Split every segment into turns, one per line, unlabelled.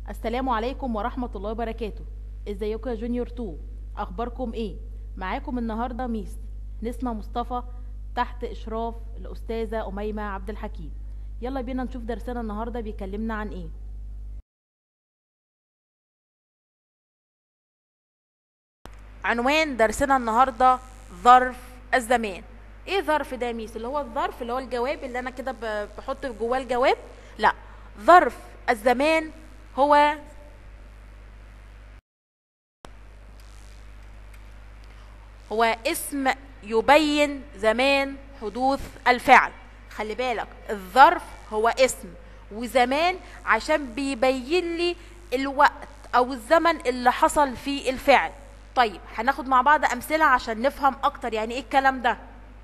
السلام عليكم ورحمة الله وبركاته ازيكم يا جونيور 2 اخباركم ايه معاكم النهاردة ميس نسمة مصطفى تحت اشراف الاستاذة اميمة عبد الحكيم يلا بينا نشوف درسنا النهاردة بيكلمنا عن ايه عنوان درسنا النهاردة ظرف الزمان ايه ظرف ده يا ميس اللي هو الظرف اللي هو الجواب اللي انا كده ب- بحط جواه الجواب لا ظرف الزمان هو هو اسم يبين زمان حدوث الفعل خلي بالك الظرف هو اسم وزمان عشان بيبين لي الوقت او الزمن اللي حصل فيه الفعل طيب هناخد مع بعض امثله عشان نفهم اكتر يعني ايه الكلام ده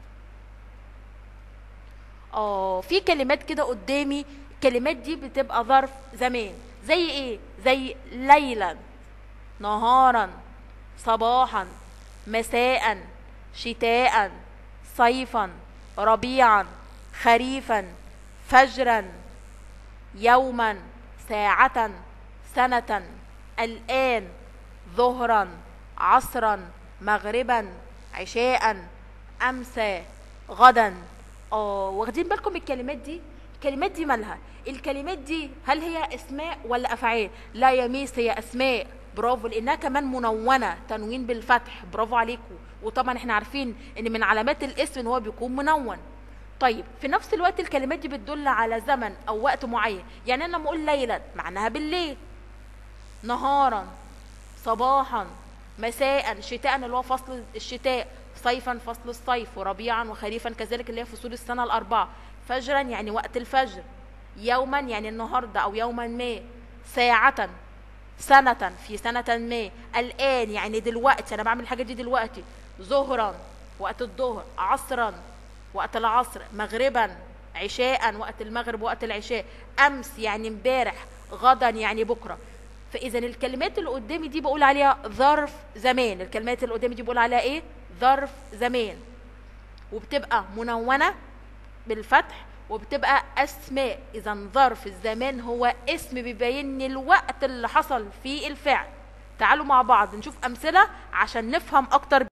اه في كلمات كده قدامي الكلمات دي بتبقى ظرف زمان زي ايه زي ليلا نهارا صباحا مساء شتاء صيفا ربيعا خريفا فجرا يوما ساعة سنة الآن ظهرا عصرا مغربا عشاء أمسى غدا اه واخدين بالكم من الكلمات دي الكلمات دي مالها الكلمات دي هل هي اسماء ولا افعال لا يا ميس هي اسماء برافو لانها كمان منونه تنوين بالفتح برافو عليكم وطبعا احنا عارفين ان من علامات الاسم ان هو بيكون منون طيب في نفس الوقت الكلمات دي بتدل على زمن او وقت معين يعني انا لما اقول ليلا معناها بالليل نهارا صباحا مساء شتاء اللي هو فصل الشتاء صيفا فصل الصيف وربيعا وخريفا كذلك اللي هي فصول السنة الأربعة فجرا يعني وقت الفجر يوما يعني النهاردة أو يوما ما ساعة سنة في سنة ما الآن يعني دلوقتي أنا بعمل الحاجة دي دلوقتي ظهرا وقت الظهر عصرا وقت العصر مغربا عشاء وقت المغرب وقت العشاء أمس يعني امبارح غدا يعني بكرة فاذا الكلمات اللي قدامي دي بقول عليها ظرف زمان الكلمات اللي قدامي دي بقول عليها ايه ظرف زمان وبتبقى منونه بالفتح وبتبقى اسماء اذا ظرف الزمان هو اسم بيبين لي الوقت اللي حصل فيه الفعل تعالوا مع بعض نشوف امثله عشان نفهم اكتر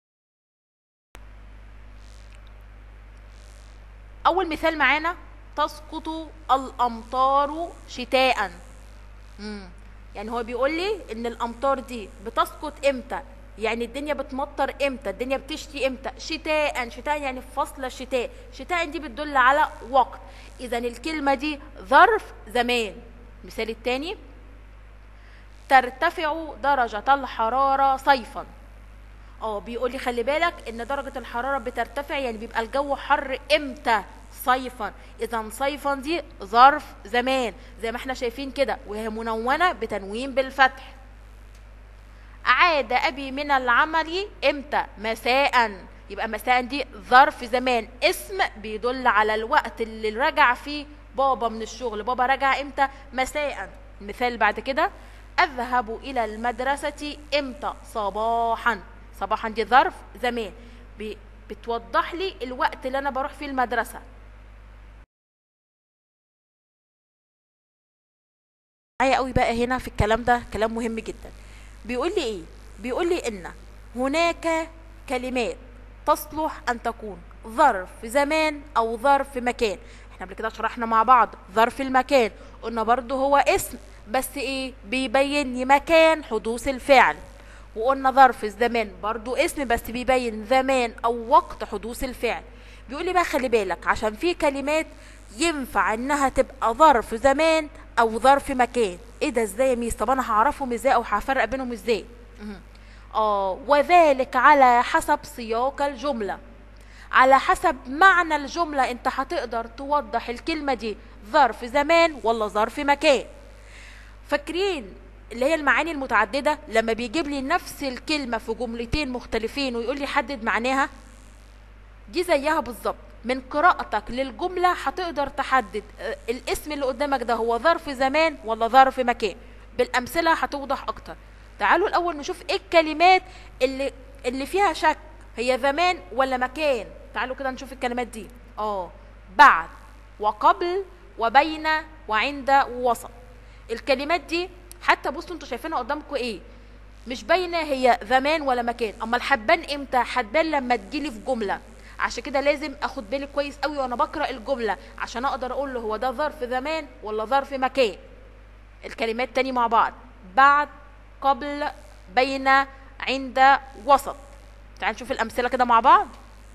اول مثال معانا تسقط الامطار شتاء مم. يعني هو بيقول لي ان الامطار دي بتسقط امتى يعني الدنيا بتمطر امتى الدنيا بتشتي امتى شتاء شتاء يعني في فصل الشتاء شتاء دي بتدل على وقت اذا الكلمه دي ظرف زمان المثال الثاني ترتفع درجه الحراره صيفا اه بيقول لي خلي بالك ان درجه الحراره بترتفع يعني بيبقى الجو حر امتى صيفا اذا صيفا دي ظرف زمان زي ما احنا شايفين كده وهي منونه بتنوين بالفتح عاد ابي من العمل امتى مساء يبقى مساء دي ظرف زمان اسم بيدل على الوقت اللي رجع فيه بابا من الشغل بابا رجع امتى مساء المثال اللي بعد كده اذهب الى المدرسه امتى صباحا صباحا دي ظرف زمان بي- بتوضح لي الوقت اللي انا بروح فيه المدرسه معايا قوي بقى هنا في الكلام ده كلام مهم جدا بيقول لي ايه بيقول لي ان هناك كلمات تصلح ان تكون ظرف زمان او ظرف مكان احنا قبل كده شرحنا مع بعض ظرف المكان قلنا برضو هو اسم بس ايه بيبين لي مكان حدوث الفعل وقلنا ظرف الزمان برضو اسم بس بيبين زمان او وقت حدوث الفعل بيقول لي بقى خلي بالك عشان في كلمات ينفع انها تبقى ظرف زمان او ظرف مكان ايه ده ازاي يا ميس طب انا هعرفهم ازاي او هفرق بينهم ازاي مهم. اه وذلك على حسب سياق الجمله على حسب معنى الجمله انت هتقدر توضح الكلمه دي ظرف زمان ولا ظرف مكان فاكرين اللي هي المعاني المتعدده لما بيجيب لي نفس الكلمه في جملتين مختلفين ويقول لي حدد معناها دي زيها بالظبط من قراءتك للجملة هتقدر تحدد آه، الاسم اللي قدامك ده هو ظرف زمان ولا ظرف مكان بالأمثلة هتوضح أكتر تعالوا الأول نشوف إيه الكلمات اللي اللي فيها شك هي زمان ولا مكان تعالوا كده نشوف الكلمات دي اه بعد وقبل وبين وعند ووسط الكلمات دي حتى بصوا انتوا شايفينها قدامكم ايه مش باينه هي زمان ولا مكان اما الحبان امتى هتبان لما تجيلي في جمله عشان كده لازم اخد بالي كويس قوي وانا بقرا الجمله عشان اقدر اقول له هو ده ظرف زمان ولا ظرف مكان الكلمات تاني مع بعض بعد قبل بين عند وسط تعال نشوف الامثله كده مع بعض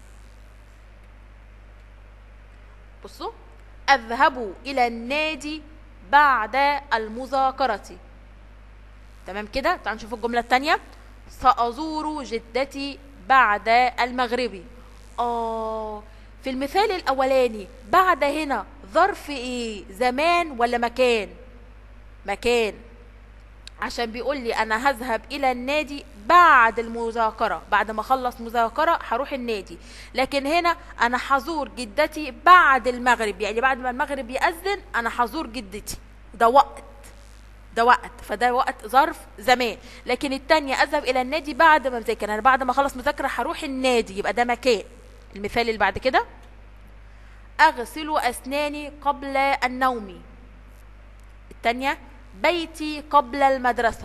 بصوا اذهب الى النادي بعد المذاكره تمام كده تعال نشوف الجمله الثانيه سازور جدتي بعد المغرب اه في المثال الاولاني بعد هنا ظرف ايه زمان ولا مكان مكان عشان بيقول لي انا هذهب الى النادي بعد المذاكره بعد ما اخلص مذاكره هروح النادي لكن هنا انا هزور جدتي بعد المغرب يعني بعد ما المغرب يأذن انا هزور جدتي ده وقت ده وقت فده وقت ظرف زمان لكن التانية اذهب الى النادي بعد ما اذاكر انا بعد ما اخلص مذاكره هروح النادي يبقى ده مكان المثال اللي بعد كده اغسل اسناني قبل النوم التانية بيتي قبل المدرسة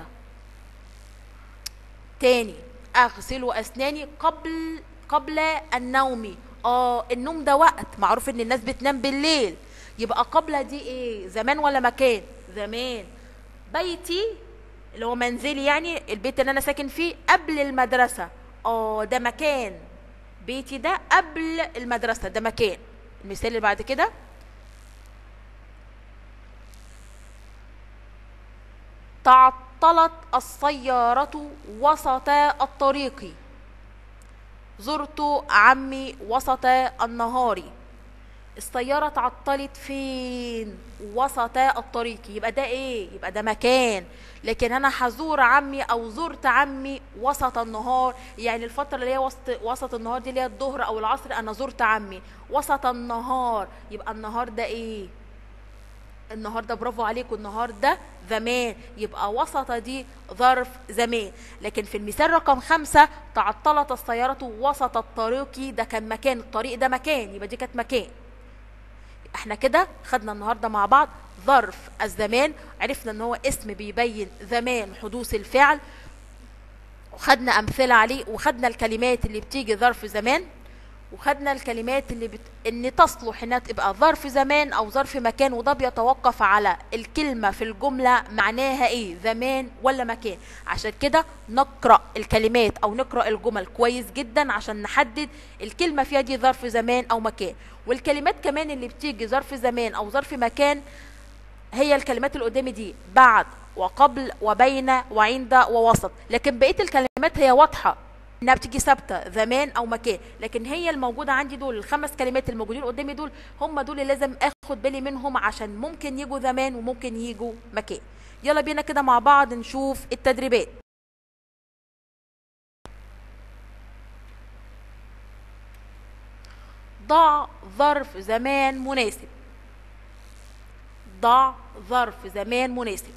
تاني اغسل اسناني قبل قبل النوم اه النوم ده وقت معروف ان الناس بتنام بالليل يبقى قبل دي ايه زمان ولا مكان زمان بيتي اللي هو منزلي يعني البيت اللي انا ساكن فيه قبل المدرسة اه ده مكان بيتي ده قبل المدرسة ده مكان المثال اللي بعد كده تعطلت السيارة وسط الطريق زرت عمي وسط النهار السيارة اتعطلت فين وسط الطريق يبقى ده ايه يبقى ده مكان لكن انا هزور عمي او زرت عمي وسط النهار يعني الفترة اللي هي وسط وسط النهار دي اللي هي الظهر او العصر انا زرت عمي وسط النهار يبقى النهار ده ايه النهار ده برافو عليكم النهار ده زمان يبقى وسط دي ظرف زمان لكن في المثال رقم خمسة تعطلت السيارة وسط الطريق ده كان مكان الطريق ده مكان يبقى دي كانت مكان احنا كده خدنا النهاردة مع بعض ظرف الزمان عرفنا ان هو اسم بيبين زمان حدوث الفعل وخدنا امثلة عليه وخدنا الكلمات اللي بتيجي ظرف زمان وخدنا الكلمات اللي بت... ان تصلح انها تبقى ظرف زمان او ظرف مكان وده بيتوقف على الكلمة في الجملة معناها ايه زمان ولا مكان عشان كده نقرأ الكلمات او نقرأ الجمل كويس جدا عشان نحدد الكلمة فيها دي ظرف زمان او مكان والكلمات كمان اللي بتيجي ظرف زمان او ظرف مكان هي الكلمات اللي قدامي دي بعد وقبل وبين وعند ووسط لكن بقيه الكلمات هي واضحه انها بتيجي ثابته زمان او مكان لكن هي الموجوده عندي دول الخمس كلمات الموجودين قدامي دول هم دول اللي لازم اخد بالي منهم عشان ممكن يجوا زمان وممكن يجوا مكان يلا بينا كده مع بعض نشوف التدريبات ضع ظرف زمان مناسب ضع ظرف زمان مناسب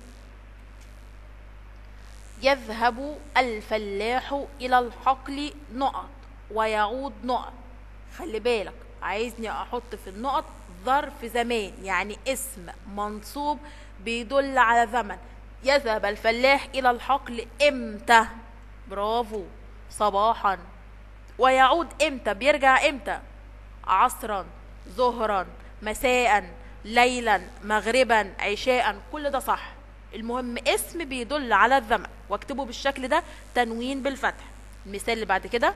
يذهب الفلاح إلى الحقل نقط ويعود نقط خلي بالك عايزني أحط في النقط ظرف زمان يعني اسم منصوب بيدل على زمن يذهب الفلاح إلى الحقل إمتى برافو صباحا ويعود إمتى بيرجع إمتى عصرا ظهرا مساء ليلا مغربا عشاء كل ده صح المهم اسم بيدل على الزمن واكتبه بالشكل ده تنوين بالفتح المثال اللي بعد كده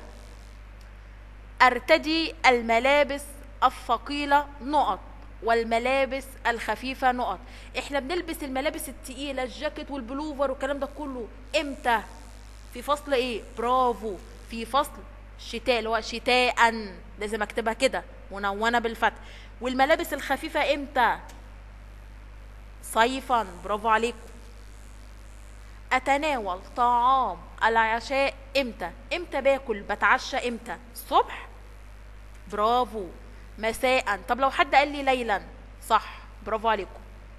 ارتدي الملابس الثقيلة نقط والملابس الخفيفة نقط احنا بنلبس الملابس التقيلة الجاكيت والبلوفر والكلام ده كله امتى في فصل ايه برافو في فصل الشتاء اللي هو شتاء لازم اكتبها كده منونة بالفتح والملابس الخفيفة امتى صيفا برافو عليكم اتناول طعام العشاء امتى امتى باكل بتعشى امتى الصبح برافو مساء طب لو حد قال لي ليلا صح برافو عليكم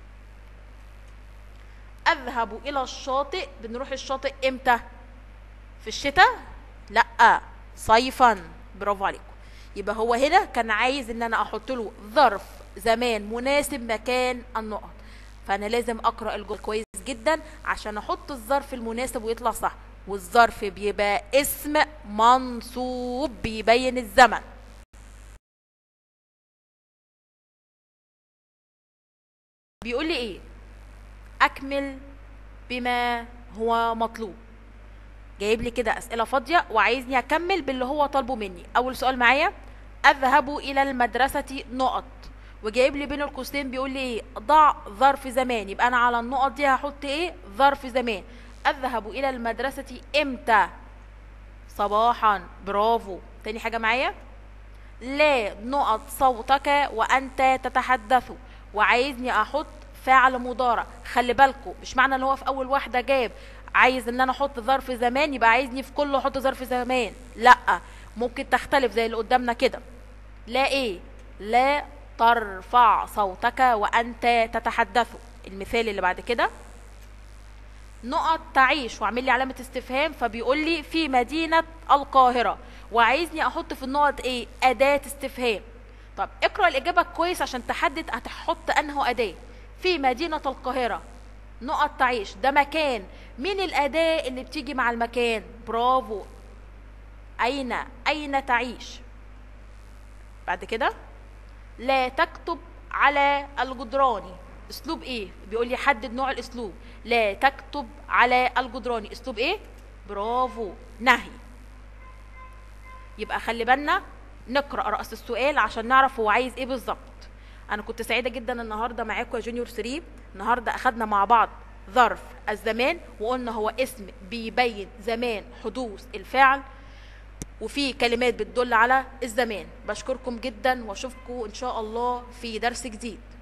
اذهب الى الشاطئ بنروح الشاطئ امتى في الشتاء لا صيفا برافو عليكم يبقى هو هنا كان عايز ان انا احط له ظرف زمان مناسب مكان النقط فانا لازم اقرا الجمله كويس جدا عشان احط الظرف المناسب ويطلع صح والظرف بيبقى اسم منصوب بيبين الزمن بيقول لي ايه اكمل بما هو مطلوب جايب لي كده اسئله فاضيه وعايزني اكمل باللي هو طالبه مني اول سؤال معايا اذهب الى المدرسه نقط وجايب لي بين القوسين بيقول لي ايه ضع ظرف زمان يبقى انا على النقط دي هحط ايه ظرف زمان اذهب الى المدرسه امتى صباحا برافو تاني حاجه معايا لا نقط صوتك وانت تتحدث وعايزني احط فعل مضارع خلي بالكم مش معنى ان هو في اول واحده جاب عايز ان انا احط ظرف زمان يبقى عايزني في كله احط ظرف زمان لا ممكن تختلف زي اللي قدامنا كده لا ايه لا ترفع صوتك وانت تتحدث المثال اللي بعد كده نقط تعيش واعمل لي علامه استفهام فبيقول لي في مدينه القاهره وعايزني احط في النقط ايه اداه استفهام طب اقرا الاجابه كويس عشان تحدد هتحط انه اداه في مدينه القاهره نقط تعيش ده مكان مين الاداه اللي بتيجي مع المكان برافو اين اين تعيش بعد كده لا تكتب على الجدران اسلوب ايه بيقول لي حدد نوع الاسلوب لا تكتب على الجدران اسلوب ايه برافو نهي يبقى خلي بالنا نقرا راس السؤال عشان نعرف هو عايز ايه بالظبط انا كنت سعيده جدا النهارده معاكم يا جونيور 3 النهارده اخدنا مع بعض ظرف الزمان وقلنا هو اسم بيبين زمان حدوث الفعل وفي كلمات بتدل على الزمان بشكركم جدا واشوفكم ان شاء الله في درس جديد